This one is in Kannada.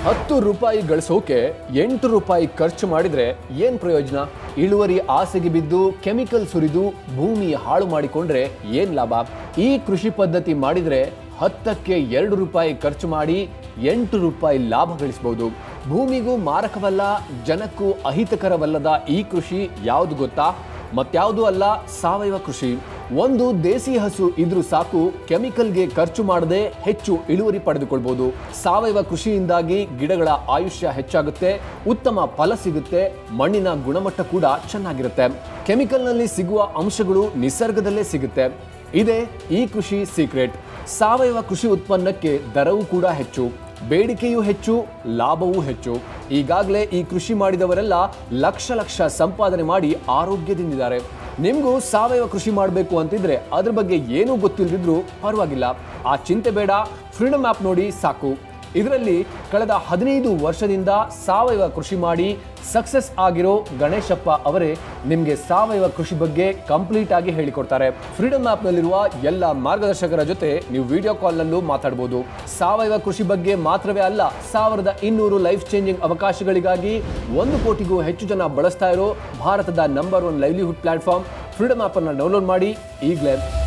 ಹತ್ತು ರೂಪಾಯಿ ಗಳಿಸೋಕೆ ಎಂಟು ರೂಪಾಯಿ ಖರ್ಚು ಮಾಡಿದ್ರೆ ಏನ್ ಪ್ರಯೋಜನ ಇಳುವರಿ ಆಸೆಗೆ ಬಿದ್ದು ಕೆಮಿಕಲ್ ಸುರಿದು ಭೂಮಿ ಹಾಳು ಮಾಡಿಕೊಂಡ್ರೆ ಏನ್ ಲಾಭ ಈ ಕೃಷಿ ಪದ್ಧತಿ ಮಾಡಿದ್ರೆ ಹತ್ತಕ್ಕೆ ಎರಡು ರೂಪಾಯಿ ಖರ್ಚು ಮಾಡಿ ಎಂಟು ರೂಪಾಯಿ ಲಾಭ ಗಳಿಸಬಹುದು ಭೂಮಿಗೂ ಮಾರಕವಲ್ಲ ಜನಕ್ಕೂ ಅಹಿತಕರವಲ್ಲದ ಈ ಕೃಷಿ ಯಾವುದು ಗೊತ್ತಾ ಮತ್ಯಾವುದು ಅಲ್ಲ ಸಾವಯವ ಕೃಷಿ ಒಂದು ದೇಸಿ ಹಸು ಇದ್ರೂ ಸಾಕು ಕೆಮಿಕಲ್ಗೆ ಖರ್ಚು ಮಾಡದೆ ಹೆಚ್ಚು ಇಳುವರಿ ಪಡೆದುಕೊಳ್ಬಹುದು ಸಾವಯವ ಕೃಷಿಯಿಂದಾಗಿ ಗಿಡಗಳ ಆಯುಷ್ಯ ಹೆಚ್ಚಾಗುತ್ತೆ ಉತ್ತಮ ಫಲ ಸಿಗುತ್ತೆ ಮಣ್ಣಿನ ಗುಣಮಟ್ಟ ಕೂಡ ಚೆನ್ನಾಗಿರುತ್ತೆ ಕೆಮಿಕಲ್ನಲ್ಲಿ ಸಿಗುವ ಅಂಶಗಳು ನಿಸರ್ಗದಲ್ಲೇ ಸಿಗುತ್ತೆ ಇದೇ ಈ ಕೃಷಿ ಸೀಕ್ರೆಟ್ ಸಾವಯವ ಕೃಷಿ ಉತ್ಪನ್ನಕ್ಕೆ ದರವೂ ಕೂಡ ಹೆಚ್ಚು ಬೇಡಿಕೆಯೂ ಹೆಚ್ಚು ಲಾಭವೂ ಹೆಚ್ಚು ಈಗಾಗಲೇ ಈ ಕೃಷಿ ಮಾಡಿದವರೆಲ್ಲ ಲಕ್ಷ ಲಕ್ಷ ಸಂಪಾದನೆ ಮಾಡಿ ಆರೋಗ್ಯದಿಂದಿದ್ದಾರೆ ನಿಮಗೂ ಸಾವಯವ ಕೃಷಿ ಮಾಡಬೇಕು ಅಂತಿದ್ರೆ ಅದ್ರ ಬಗ್ಗೆ ಏನೂ ಗೊತ್ತಿಲ್ಲದಿದ್ರೂ ಪರವಾಗಿಲ್ಲ ಆ ಚಿಂತೆ ಬೇಡ ಫ್ರೀಡಮ್ ಆ್ಯಪ್ ನೋಡಿ ಸಾಕು ಇದರಲ್ಲಿ ಕಳೆದ ಹದಿನೈದು ವರ್ಷದಿಂದ ಸಾವಯವ ಕೃಷಿ ಮಾಡಿ ಸಕ್ಸಸ್ ಆಗಿರೋ ಗಣೇಶಪ್ಪ ಅವರೇ ನಿಮಗೆ ಸಾವಯವ ಕೃಷಿ ಬಗ್ಗೆ ಕಂಪ್ಲೀಟ್ ಆಗಿ ಹೇಳಿಕೊಡ್ತಾರೆ ಫ್ರೀಡಮ್ ಆ್ಯಪ್ನಲ್ಲಿರುವ ಎಲ್ಲ ಮಾರ್ಗದರ್ಶಕರ ಜೊತೆ ನೀವು ವಿಡಿಯೋ ಕಾಲ್ನಲ್ಲೂ ಮಾತಾಡಬಹುದು ಸಾವಯವ ಕೃಷಿ ಬಗ್ಗೆ ಮಾತ್ರವೇ ಅಲ್ಲ ಸಾವಿರದ ಇನ್ನೂರು ಲೈಫ್ ಚೇಂಜಿಂಗ್ ಅವಕಾಶಗಳಿಗಾಗಿ ಒಂದು ಕೋಟಿಗೂ ಹೆಚ್ಚು ಜನ ಬಳಸ್ತಾ ಇರೋ ಭಾರತದ number one livelihood platform freedom ಆ್ಯಪನ್ನು ಡೌನ್ಲೋಡ್ ಮಾಡಿ ಈಗಲೇ